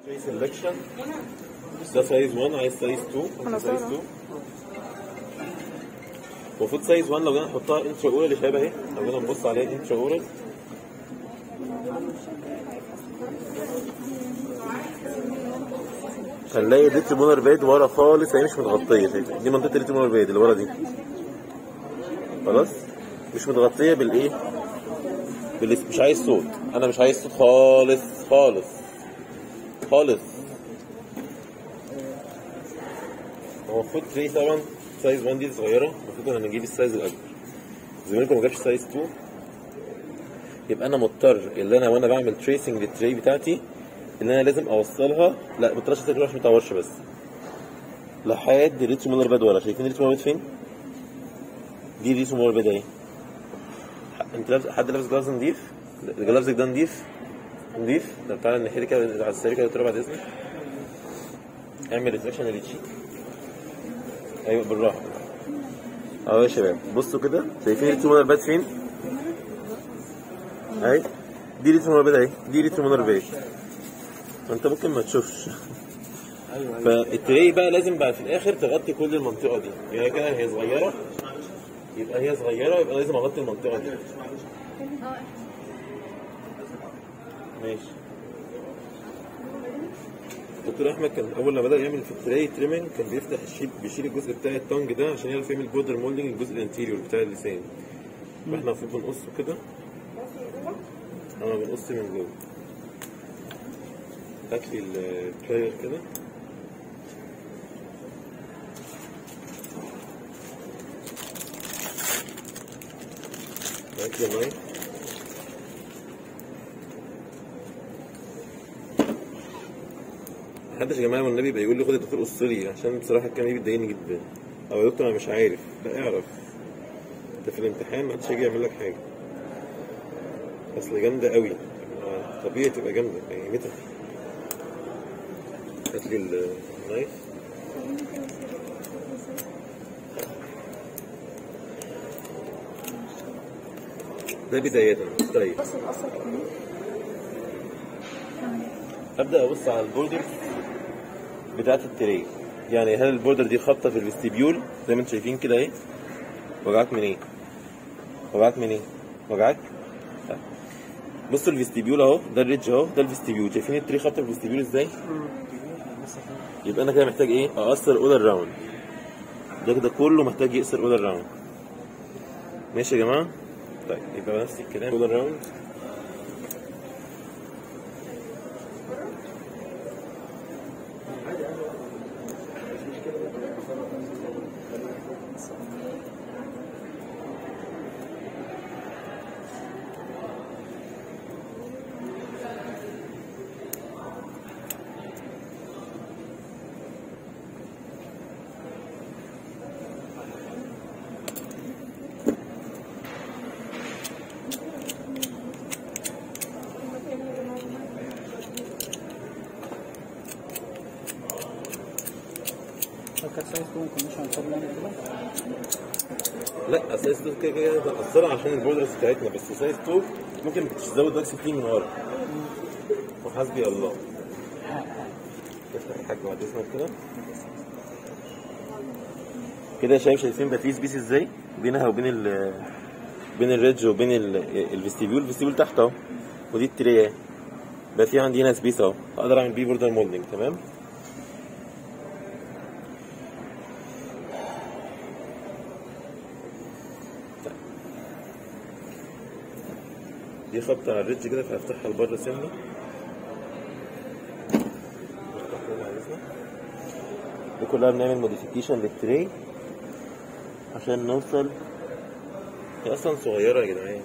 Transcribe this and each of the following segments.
تري سelection ده سايز 1 عايز سايز 2 أنا سايز سارة. 2 المفروض سايز 1 لو جينا نحطها انترا اورال شبه اهي لو جينا نبص عليها انترا اورال هنلاقي الريتريمولار بيد ورا خالص هي مش متغطيه شايف؟ دي منطقه الريتريمولار بيد اللي ورا دي خلاص مش متغطيه بالايه بالاس... مش عايز صوت انا مش عايز صوت خالص خالص خالص هو المفروض تري طبعا سايز 1 دي صغيره المفروض ان نجيب السايز الاكبر زميلكم ما جابش سايز 2 يبقى انا مضطر ان انا وانا بعمل تريسنج للتري بتاعتي ان انا لازم اوصلها لا ما تطلعش تاكل عشان ما تعورش بس لحد ريتش مولر باد ورا شايفين ريتش مولر باد فين؟ دي ريتش مولر باد اهي ح- انت لابس حد لابس جلافز نضيف؟ جلافزك ده نضيف؟ نضيف؟ طب تعالى نحكي كده على السريع كده ترى بعد اذنك اعمل ريفلكشن للتشيك ايوه بالراحه اهو يا شباب بصوا كده شايفين ريتش مولر باد فين؟ اهي دي ريتش مولر باد اهي دي ريتش مولر باد انت ممكن ما تشوفش فالتري بقى لازم بقى في الاخر تغطي كل المنطقه دي يعني كده هي صغيره يبقى هي صغيره يبقى لازم اغطي المنطقه دي ماشي دكتور احمد كان اول ما بدا يعمل في التري تريمنج كان بيفتح الشيب بيشيل الجزء بتاع التونج ده عشان يعرف يعمل بودر مولدنج الجزء الانتيريور بتاع اللسان فاحنا المفروض بنقصه كده اه بنقص من جوه هات لي البلاير كده هات لي النايف محدش يا جماعه والنبي يبقى يقول لي خد يا دكتور قص لي عشان بصراحه الكلام ده بيضايقني جدا او يا دكتور انا مش عارف لا اعرف انت في الامتحان محدش هيجي يعمل لك حاجه اصل جامده قوي طبيعي تبقى جامده يعني متى هات لي النايف ده بداية طيب بس القصة كمان ابدا ابص على البوردر بتاعت التري يعني هل البوردر دي خابطه في الفستيبيول زي ما انتم شايفين كده اهي وجعك من ايه وجعك من ايه وجعك لا. بصوا الفستيبيول اهو ده الريدج اهو ده الفستيبيول شايفين التري خابطه في الفستيبيول ازاي يبقى انا كده محتاج ايه اقصر اول الراوند ده كده كله محتاج يقصر اول الراوند ماشي يا جماعه طيب يبقى نفس الكلام اول الراوند فكر سايز تكون كونديشن قبل يعني كده لا سايز 2 كده كده هتأثر عشان البوردرز بتاعتنا بس سايز 2 ممكن تزود واكس فيه من ورا وحسبي الله تفتح الحاج بعد اذنك كده كده يا شباب شايفين بقى في سبيس ازاي بينها وبين ال بين الريدج وبين ال- الفيستيبيول الفيستيبيول تحت اهو ودي التري اهي بقى في عندي هنا سبيس اهو اقدر اعمل بيه بوردر مولدنج تمام دي خبطة على الريدج كده فهفتحها لبره سنة دي كلها بنعمل موديفيكيشن للتري عشان نوصل هي اصلا صغيرة يا جدعان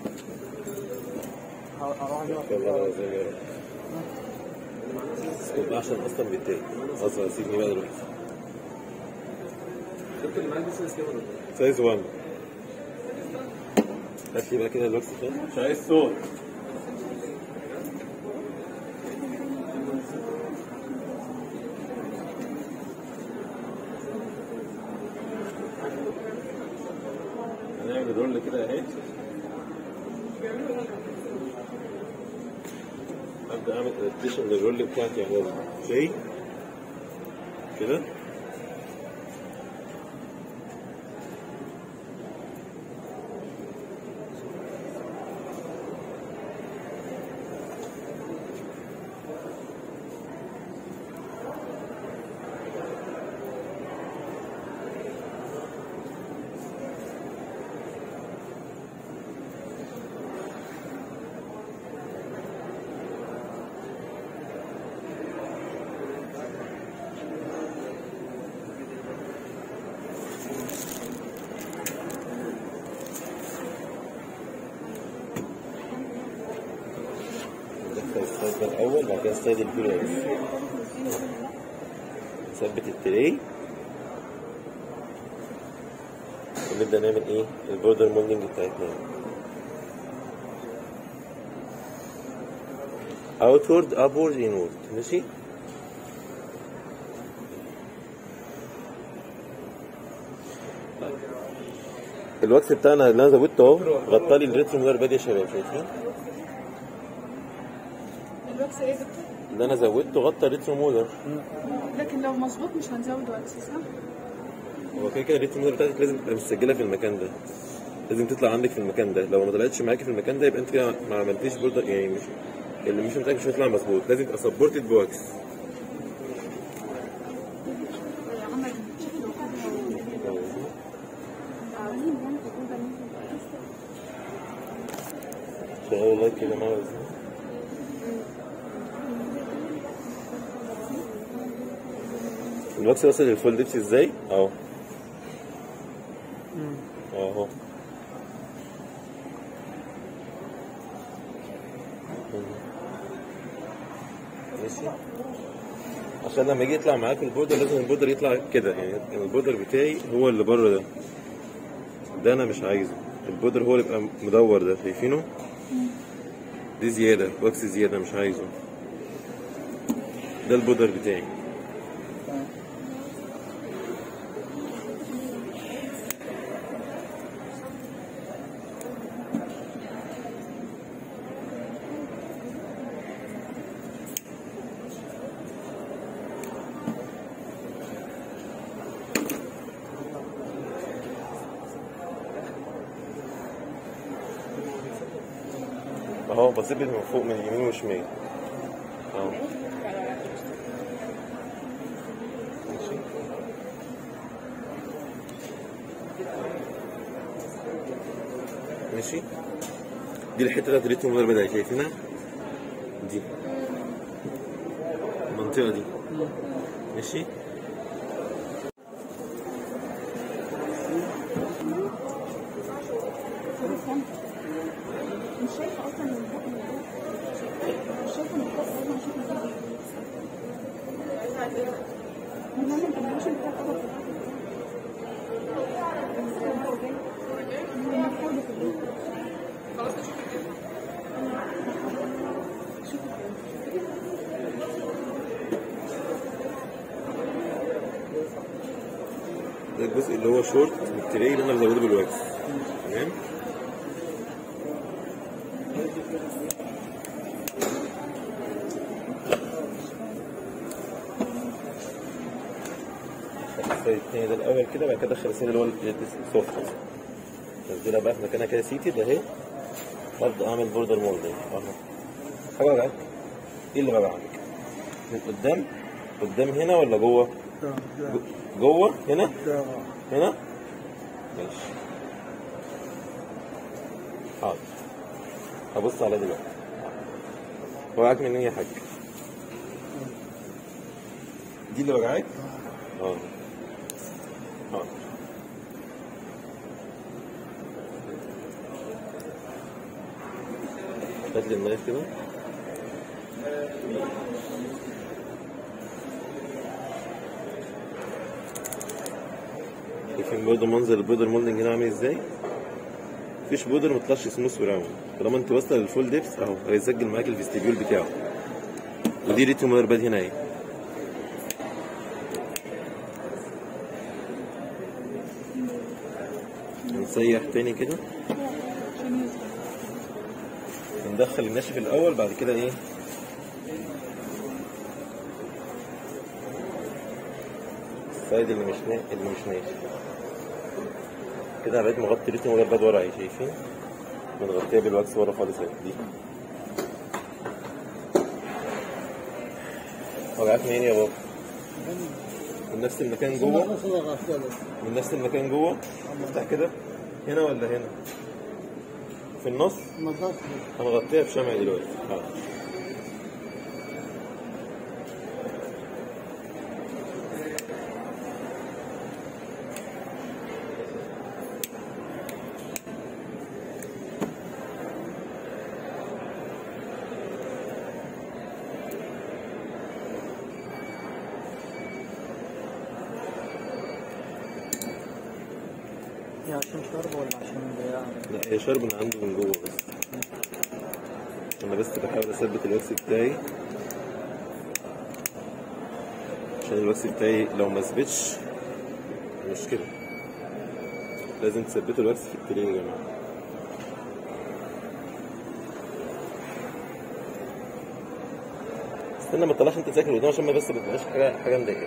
اروح اجيبها والله العظيم يا رب اسكت بقى عشان اصلا بيتضايق اصلا سيبني بقى دلوقتي سايز 1 هات لي بقى كده الوكس فين مش عايز صوت هنعمل رول كده اهي ابدا اعمل البوزيشن للرول بتاعتي على التري كده ندخل السلايد ده الأول بعد كده السلايد الفيلوز نثبت التري ونبدأ نعمل ايه البوردر مولدنج بتاعتنا outward upward inward ماشي الوكس بتاعنا اللي انا زودته اهو غطى لي الريترو مولر بادي يا شباب شايفين الوكس ايه يا دكتور؟ اللي انا زودته غطى الريترو مولر لكن لو مظبوط مش هنزود وكس صح؟ هو كده كده الريتم موديل بتاعتك لازم تبقى مسجله في المكان ده لازم تطلع عندك في المكان ده لو ما طلعتش معاكي في المكان ده يبقى انت كده ما عملتيش بوردر يعني مش اللي مش بتاعك مش هيطلع مظبوط لازم تبقى سبورتد بواكس شغال والله كده ماوس الواكس وصل للفول ديبس ازاي؟ اهو اهو ماشي عشان لما يجي يطلع معاك البودر لازم البودر يطلع كده يعني البودر بتاعي هو اللي بره ده ده انا مش عايزه البودر هو اللي يبقى مدور ده شايفينه دي زياده واكس زياده مش عايزه ده البودر بتاعي اهو بصيب من فوق من يمين وشمال اهو ماشي ماشي دي الحته اللي تريتهم من البدايه شايفينها دي المنطقه دي ماشي مش شايفه اصلا من فوق من فوق. مش شايفه من فوق اصلا شايفه من فوق. المهم الانيميشن بتاع الأول في الأول. من فوق لفوق. ده الجزء اللي هو شورت من التري اللي انا بزوده بالواكس تمام السايد التاني ده الاول كده بعد كده ادخل السايد اللي هو السوفت نزلها بقى في مكانها كده سيتد اهي وابدا اعمل بوردر مولدنج اهو حاجه وجعك ايه اللي وجعك؟ من قدام قدام هنا ولا جوه؟ جو- جوه هنا هنا ماشي حاضر هبص على دلوقتي وجعك من ايه يا حاج دي اللي وجعك اه حاضر هات لي النايف كده شايفين برضه منظر البودر مولدنج هنا عامل ازاي؟ مفيش بودر مطلعش سموث براون طالما انت واصله للفول ديبس اهو هيسجل معاك الفيستيبيول بتاعه ودي ريتو مولر باد هنا اهي نسيح تاني كده ندخل الناشف الاول بعد كده ايه السايد اللي مش نا... اللي مش ناشف كده انا بقيت مغطي ريتم وجايب باد ورا اهي شايفين متغطيه بالواكس ورا خالص اهي دي وجعك منين يا بابا؟ من نفس المكان جوه من نفس المكان جوه افتح كده هنا ولا هنا في النص هنغطيها بشمع دلوقتي حاضر هي عشان شرب ولا عشان بياع؟ لا هي شرب من عنده من جوه بس انا بس بحاول اثبت الوكس بتاعي عشان الوكس بتاعي لو ما ثبتش مشكلة لازم تثبتوا الوكس في الترين يا جماعة استنى ما تطلعش انت تذاكر قدام عشان ما بس ما تبقاش حاجة حاجة مضايقاك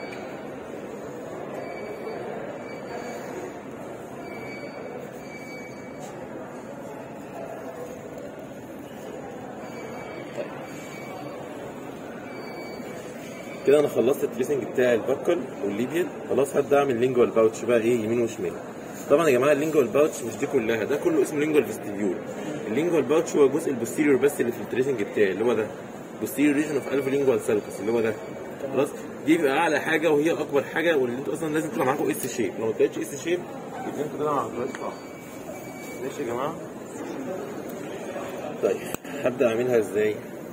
كده انا خلصت التريسنج بتاع البكل والليبيال خلاص هبدا اعمل لينجوال باوتش بقى ايه يمين وشمال طبعا يا جماعه اللينجوال باوتش مش دي كلها ده كله اسمه لينجوال فيستيبيول اللينجوال باوتش هو الجزء البوستيريور بس اللي في التريسنج بتاعي اللي هو ده بوستيريور ريجن اوف الف لينجوال سالكس اللي هو ده خلاص دي بيبقى اعلى حاجه وهي اكبر حاجه واللي انتوا اصلا لازم تبقى معاكم اس شيب لو ما طلعتش اس شيب يبقى انتوا كده ما عملتوهاش صح ماشي يا جماعه طيب هبدا اعملها ازاي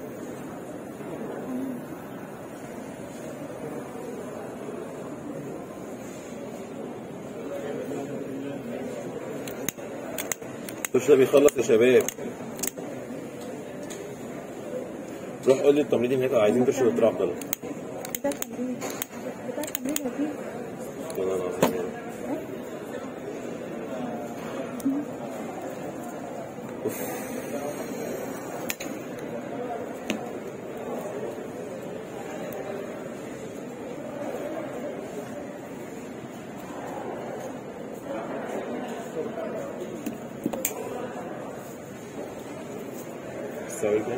الطفل ده بيخلص يا شباب روح قول لي التمرين هناك عايزين تشرب الدكتور عبد الله بتاع تمرين بتاع تمرين وفيه والله العظيم يا رب. أوف. Sorry again.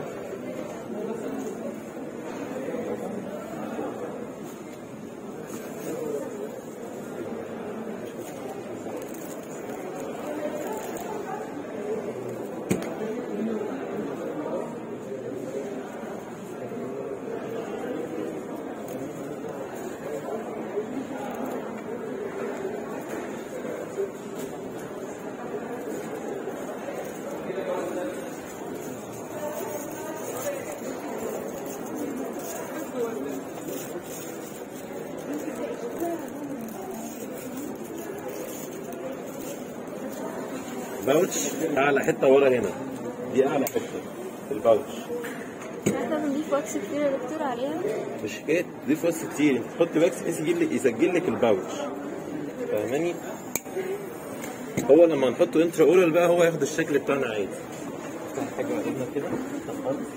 باوتش اعلى حته ورا هنا دي اعلى حته في الباوتش احنا بنضيف واكس كتير يا دكتور عليها مش حكايه ضيف وس كتير انت تحط باكس بحيث يجيب لك يسجل لك الباوتش فاهماني هو لما نحطه انترا اورال بقى هو ياخد الشكل بتاعنا عادي افتح حاجه قدامنا كده افتح خالص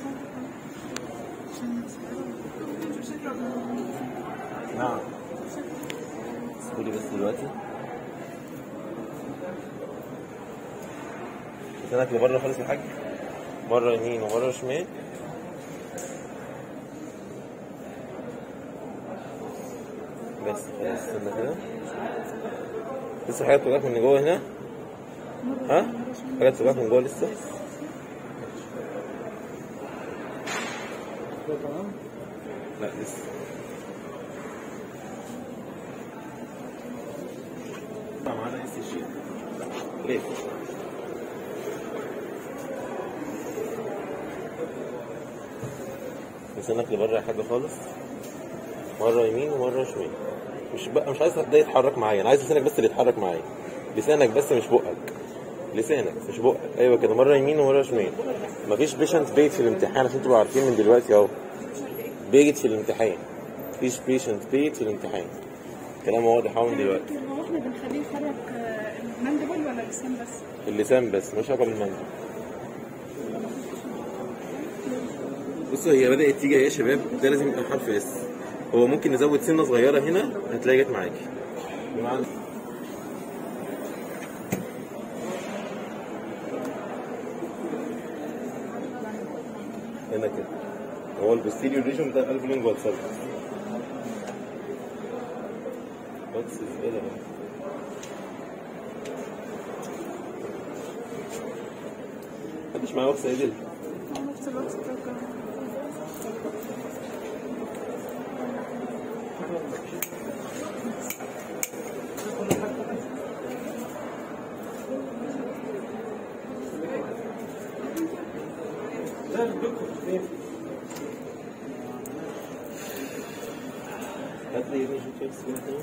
نعم قولي بس دلوقتي لسانك لبره خالص يا حاج بره يمين وبره شمال بس خلاص استنى كده لسه حاجة بتوجعك من جوه هنا ها؟ حاجة بتوجعك من جوه لسه؟ كده تمام لا لسه معانا اس الشيء ليه؟ لسانك لبره يا حاجة خالص مرة يمين ومرة شمال مش بقى مش عايز ده يتحرك معايا انا عايز لسانك بس اللي يتحرك معايا لسانك بس مش بقك لسانك مش بقك ايوه كده مره يمين ومره شمال مفيش بيشنت بيت في الامتحان عشان تبقوا عارفين من دلوقتي اهو بيجت في الامتحان مفيش بيشنت بيت في الامتحان كلام واضح اهو من دلوقتي هو احنا بنخليه يخرج المندبل ولا اللسان بس؟ اللسان بس مش عقب المنزل بصوا هي بدأت تيجي يا شباب ده لازم يبقى حرف اس هو ممكن نزود سنة صغيرة هنا هتلاقي جت معاكي بمعنى هنا كده هو البوستيريور ريجن بتاع القلب لينجوال سيرفيس بس زبالة بقى محدش معاه وقت عدل نفس الوقت كده هات لي ابني شوف كده السكين تاني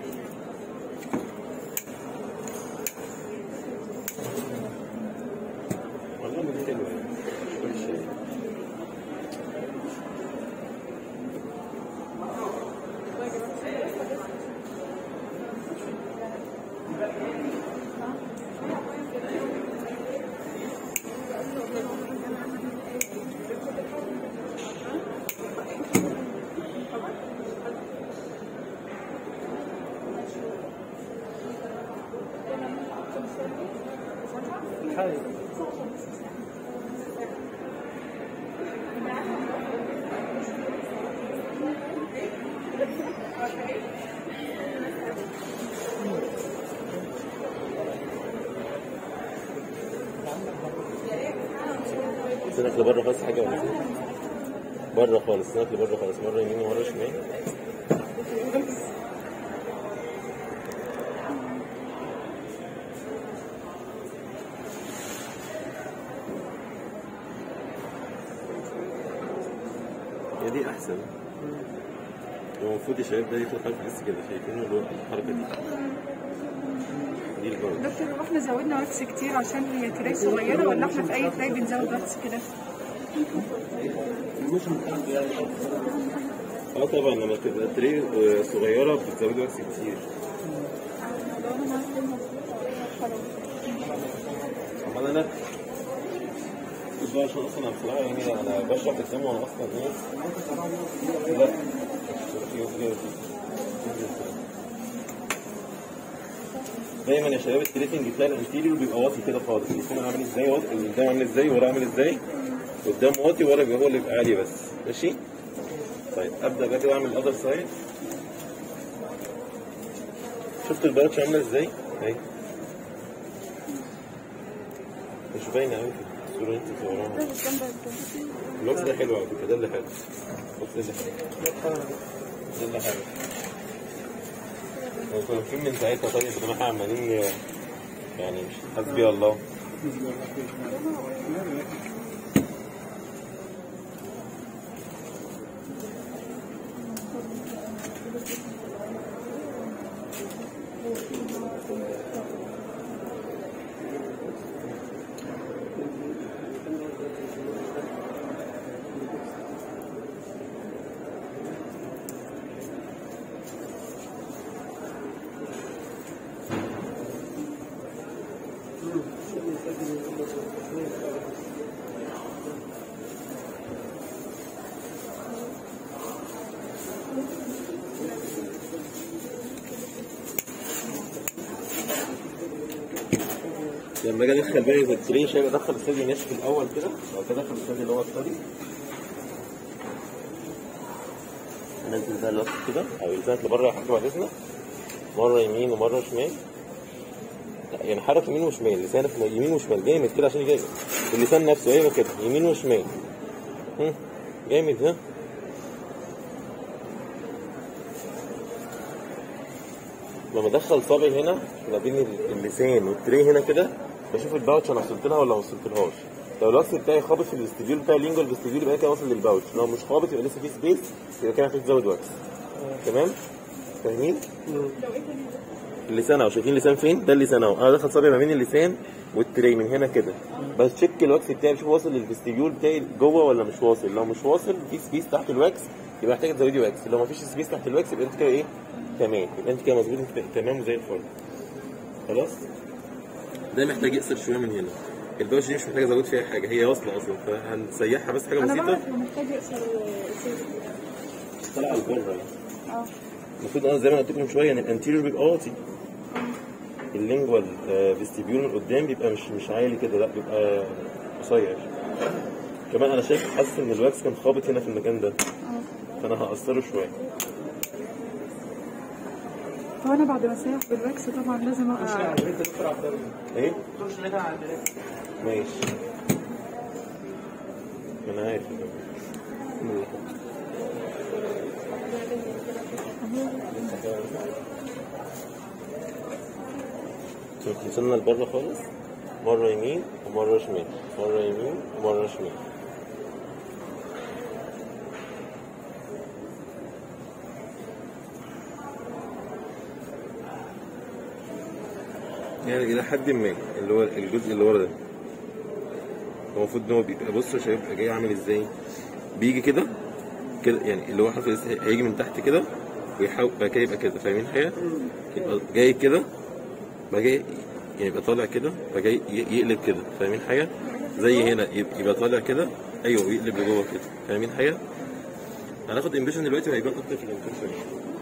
والله ما دي حلوة يعني مش وحشة يعني. حاجة سنك لبره خالص حاجة ولا إيه؟ بره خالص سنك لبره خالص مرة يمين ومرة شمال هي دي أحسن هو المفروض يا شباب ده يطلع خلف لسه كده شايفينه اللي هو الحركة دي دي البرد دكتور هو احنا زودنا واتس كتير عشان هي تراي صغيرة ولا احنا في أي تراي بنزود واتس كده؟ اه طبعا لما تبقى تري صغيرة بتزودي وقت كتير امال انا كنت بقى عشان اصلا بصراحه يعني انا بشرح الدم وانا اصلا ايه لا دايما يا شباب التريتنج بتاع الانتيريور بيبقى واطي كده خالص يكون عامل ازاي واطي قدام عامل ازاي ورا عامل ازاي قدام واطي ورا بيبقى هو اللي بيبقى عالي بس ماشي طيب ابدا بقى كده اعمل الاذر سايد شفت البلاتش عامله ازاي اهي مش باينه قوي في الصوره اللي انت صورها اللوكس ده حلو على فكره ده اللي حلو اللوكس ده اللي حلو ده اللي حلو هو كنا فين من ساعتها طيب ان احنا عمالين يعني مش حسبي الله لما اجي ادخل بقى في التري شايف ادخل الثدي ناشف الاول كده بعد كده ادخل الثدي اللي هو الثدي انزل ده اللصق كده او يلزقك لبره يا حاج بعد اذنك مره يمين ومره شمال لا يعني حرك يمين وشمال لسانك يمين وشمال جامد كده عشان يجي اللسان نفسه ايوه كده يمين وشمال هم، جامد ها لما ادخل صابعي هنا ما بين اللسان والتري هنا كده بشوف الباوتش انا وصلت لها ولا ما وصلتلهاش لو الوصل بتاعي خابط في الاستديول بتاع اللينجوال الاستديول يبقى كده واصل للباوتش لو مش خابط يبقى لسه في سبيس يبقى كده محتاج تزود واكس تمام فاهمين اللسان اهو شايفين اللسان فين ده اللسان اهو انا دخل صابعي ما بين اللسان والتري من هنا كده بس تشيك الواكس بتاعي بشوف واصل للفستيبيول بتاعي جوه ولا مش واصل لو مش واصل في سبيس تحت الواكس يبقى محتاج تزودي واكس لو ما فيش سبيس تحت الواكس يبقى انت كده ايه تمام يبقى انت كده مظبوط انت تمام وزي الفل خلاص ده محتاج يقصر شويه من هنا الباوش دي مش محتاج ازود فيها حاجه هي واصله اصلا فهنسيحها بس حاجه انا بسيطه بعرف انه محتاج يقصر طلع لبره يعني اه المفروض انا زي ما قلت لكم من شويه ان الانتيريور بيبقى واطي اللينجوال فيستيبيول من قدام بيبقى مش مش عالي كده لا بيبقى قصير كمان انا شايف حاسس ان الواكس كان خابط هنا في المكان ده اه فانا هقصره شويه هو انا بعد ما اسيح بالواكس طبعا لازم مش اقع على البريك يا دكتور عبد الله ايه مش لقيتها على البريك ماشي ما انا عارف وصلنا لبره خالص مرة يمين ومرة شمال مرة يمين ومرة شمال يعني إلى حد ما اللي هو الجزء اللي ورا ده هو المفروض ان هو بيبقى بص شايف بيبقى جاي عامل ازاي بيجي كده كده يعني اللي هو حرف الاس هيجي من تحت كده ويحاول بعد كده يبقى كده فاهمين حاجه؟ يبقى جاي كده بعد كده يعني يبقى طالع كده بعد كده ي- يقلب كده فاهمين حاجه؟ زي هنا يبقى يبقى طالع كده ايوه ويقلب لجوه كده فاهمين حاجه؟ هناخد امبريشن دلوقتي وهيبان اكتر في الامبريشن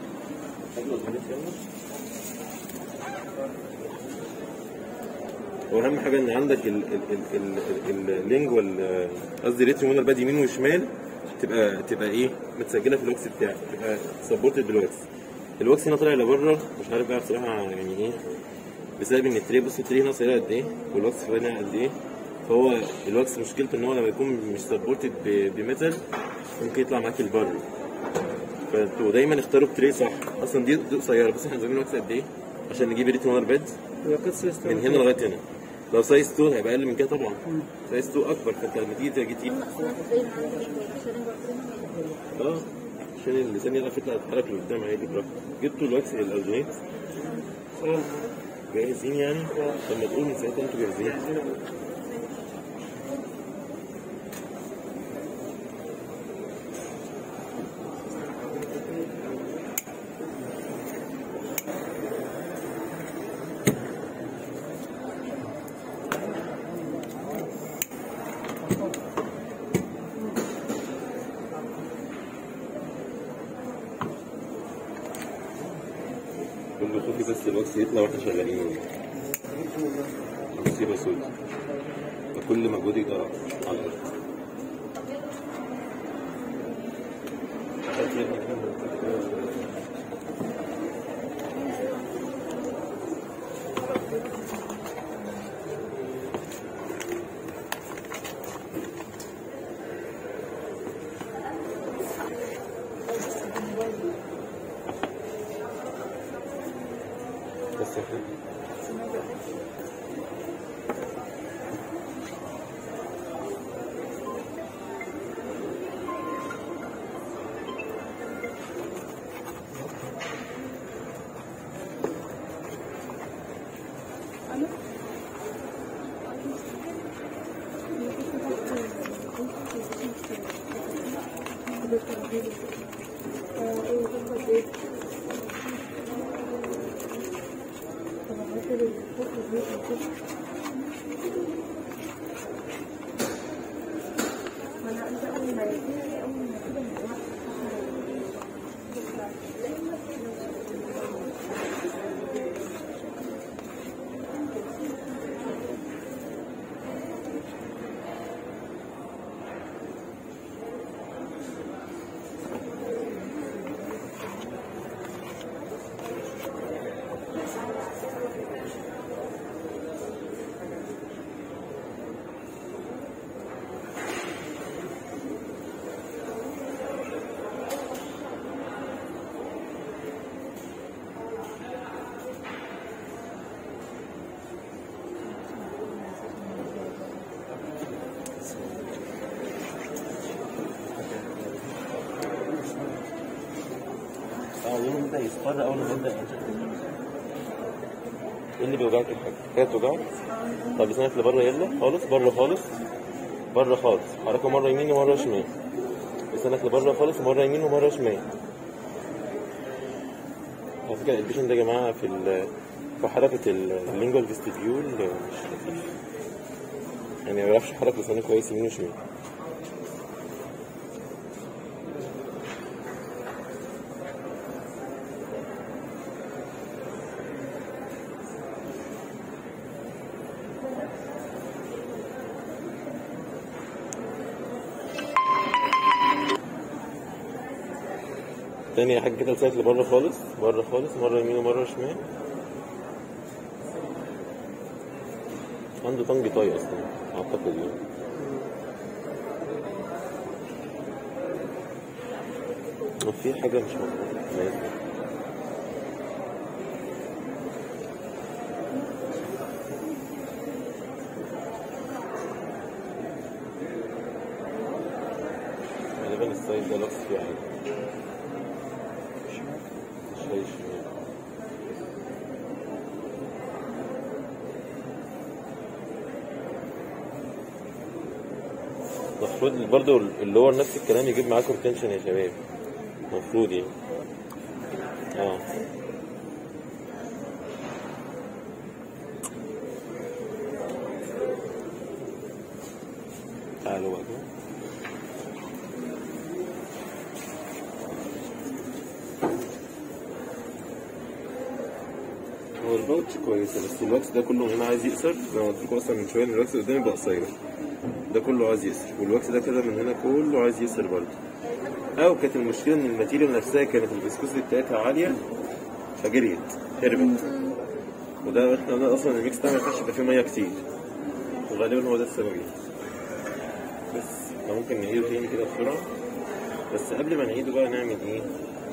واهم حاجه ان عندك ال ال ال ال اللينجوال قصدي ريتريمونال بادي يمين وشمال تبقى تبقى ايه متسجله في الوكس بتاعك تبقى سبورتد بالوكس الوكس هنا طالع لبره مش عارف بقى بصراحه يعني ايه بسبب ان التري بص التري هنا صغيره قد ايه والوكس هنا قد ايه فهو الوكس مشكلته ان هو لما يكون مش سبورتد بميتال ممكن يطلع معاك لبره فانتوا دايما اختاروا التري صح اصلا دي دي قصيره بص احنا عايزين الوكس قد ايه عشان نجيب ريتريمونال باد هي قصه يستوي من هنا لغايه هنا لو سايز 2 هيبقى اقل من كده طبعا سايز 2 اكبر فانت لما تيجي تيجي تجيب اه عشان اللسان يعرف يطلع يتحرك لقدام عادي براحته جبتوا الوكس الالجينيت اه جاهزين يعني لما تقول من ساعتها انتوا جاهزين كل خوفي بس الوكس يطلع واحنا شغالين مصيبه سودة فكل مجهودي ضاع على الارض بس كده. اه يوم يبدا يصفر اول ما يبدا ايه اللي بيوجعك الحاجه؟ حاجه بتوجعك؟ طب لسانك لبره يلا خالص بره خالص بره خالص حركه مره يمين ومره شمال لسانك لبره خالص ومره يمين ومره شمال على فكره البيشن ده يا جماعه في ال في حركه اللينجوال فيستيبيول مش لطيف يعني ما بيعرفش يحرك لسانه كويس يمين وشمال تاني حاجة كده لسانك لبره خالص بره خالص مرة يمين ومرة شمال عنده طنج طاي أصلا أعتقد يعني وفي حاجة مش موجودة ماشي. غالبا السايز ده لص فيه عادي شوية شمال المفروض برضه اللي هو نفس الكلام يجيب معاكم ريتنشن يا شباب المفروض يعني اه تعالوا بقى كده. هو الباوتش كويسة بس الوكس ده كله هنا عايز يقصر زي ما قلت لكم اصلا من شوية ان الوكس اللي قدامي بقى قصير ده كله عايز يقصر والوكس ده كده من هنا كله عايز يقصر برضه او كانت المشكلة ان الماتيريال نفسها كانت الفيسكوسيتي بتاعتها عالية فجريت هربت وده احنا قلنا اصلا الميكس ده ما ينفعش يبقى فيه مية كتير وغالبا هو ده السبب يعني بس فممكن نعيده تاني كده بسرعة بس قبل ما نعيده بقى نعمل ايه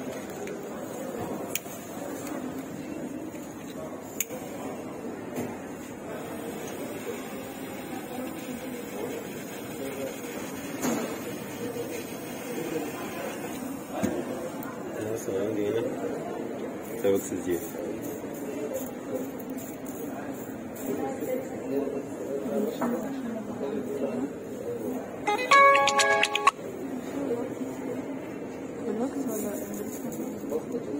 أنا مثلا عندي هنا ده بس زيادة الوقت ولا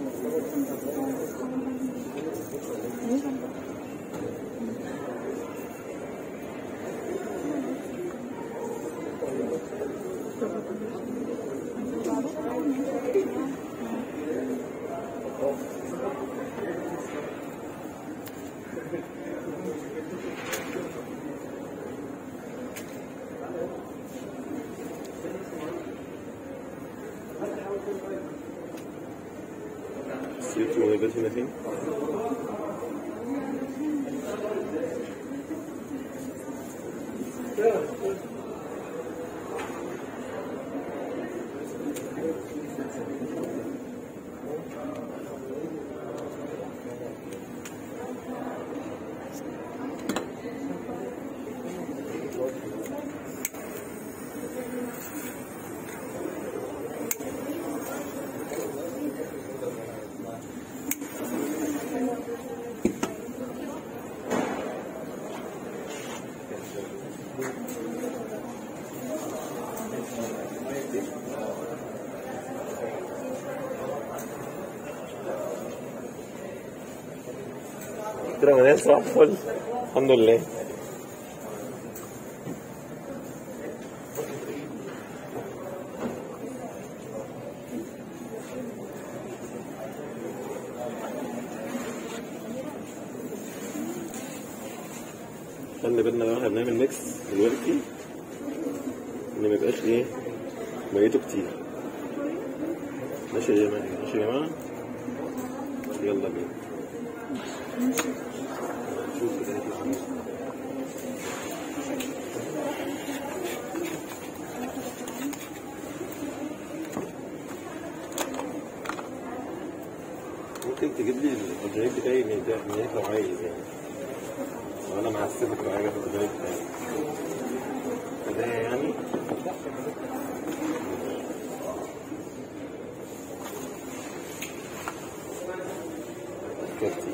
سيبت الموبايلات هنا فين؟ قلت له منال صباح الفل الحمد لله خلي بالنا بقى احنا بنعمل ميكس دلوقتي ان ما يبقاش ايه ميته كتير ماشي يا جماعه ماشي يا جماعه يلا بينا شوف كده هيك. ممكن تجيب لي الاورجينال بتاعي من ده من هناك لو عايز يعني وانا معسلك لو حاجه في الاورجينال بتاعي فده يعني كتير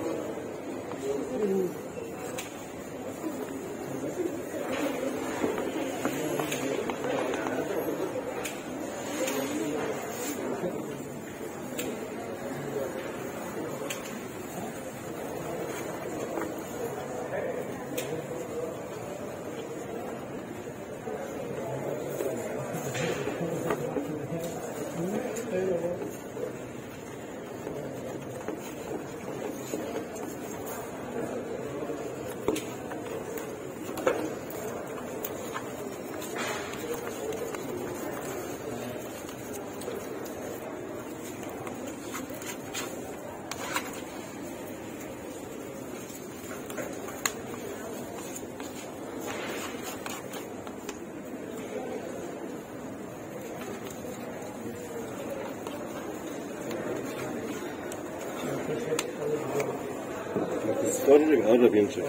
ما تصفر يبقى قرب ينشف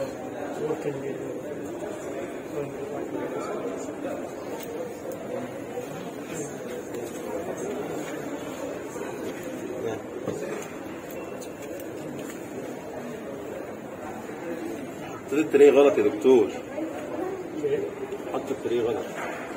حطيت التريه غلط يا دكتور حط التريه غلط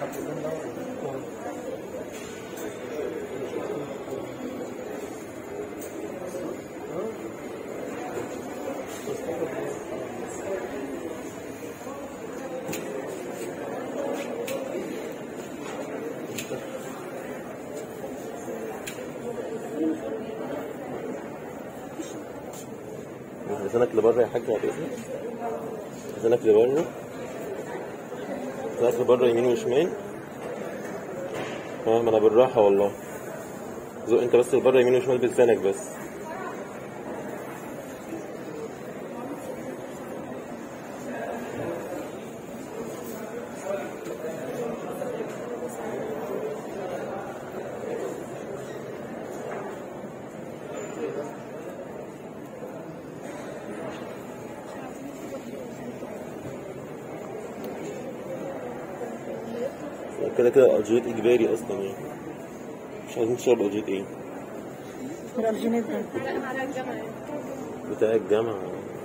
لسانك لبره يا حاج بعد اذنك لسانك لبره لسانك لبره يمين وشمال اه ما انا بالراحه والله زق انت بس لبره يمين وشمال بلسانك بس كده كده الجيت اجباري اصلا يعني مش عايزين تشرب الجيت ايه الأرجينات ده بتاع الجامعه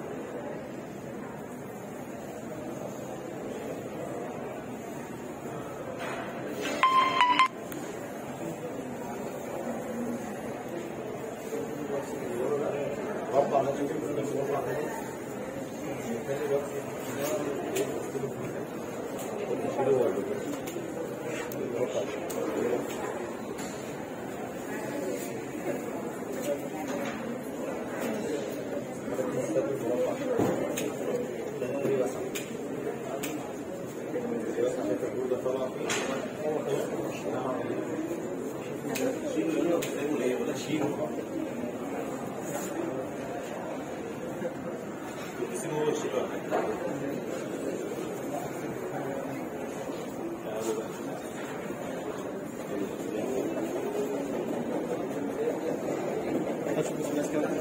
هشوف بس الناس كده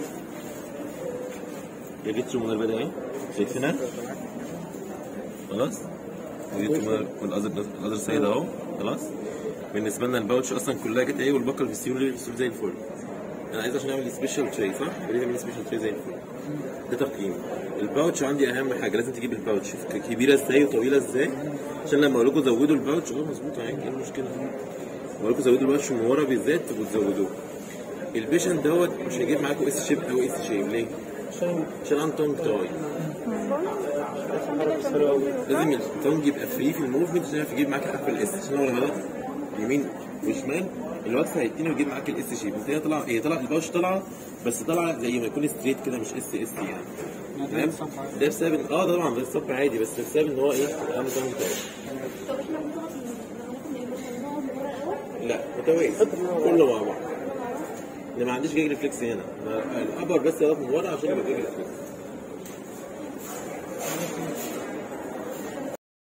يا جيت من البداية ايه؟ شايفينها؟ خلاص؟ جيت من الاذر الاذر سايد اهو خلاص؟ بالنسبة لنا الباوتش اصلا كلها جت ايه والبكر في السيول في السيول زي الفل. انا عايز عشان اعمل سبيشال تري صح؟ بدي اعمل سبيشال تري زي الفل. ده تقييم. الباوتش عندي اهم حاجة لازم تجيب الباوتش كبيرة ازاي وطويلة ازاي عشان لما اقول لكم زودوا الباوتش اه مظبوط عادي ايه المشكلة؟ اقول لكم زودوا الباوتش من ورا بالذات تبقوا تزودوه. البيشن دوت مش هيجيب معاكم اس شيب او اس شيب ليه؟ عشان عشان عنده تونج تاي لازم التونج يبقى فري في الموفمنت عشان يعرف يجيب معاك حرف الاس عشان هو لما يمين وشمال الوقت هيتني ويجيب معاك الاس شيب بس هي طالعه هي طالعه الباوش طالعه بس طالعه زي ما يكون ستريت كده مش اس اس يعني تمام ده بسبب إن- اه طبعا ده الصب عادي بس بسبب ان هو ايه عنده تونج تاي طب احنا بنضغط بناخد من البشر نقعد من ورا الأول لا متوازي كله مع بعض انا ما عنديش جيج ريفلكس هنا أنا الابر بس يضغط من ورا عشان يبقى جيج ريفلكس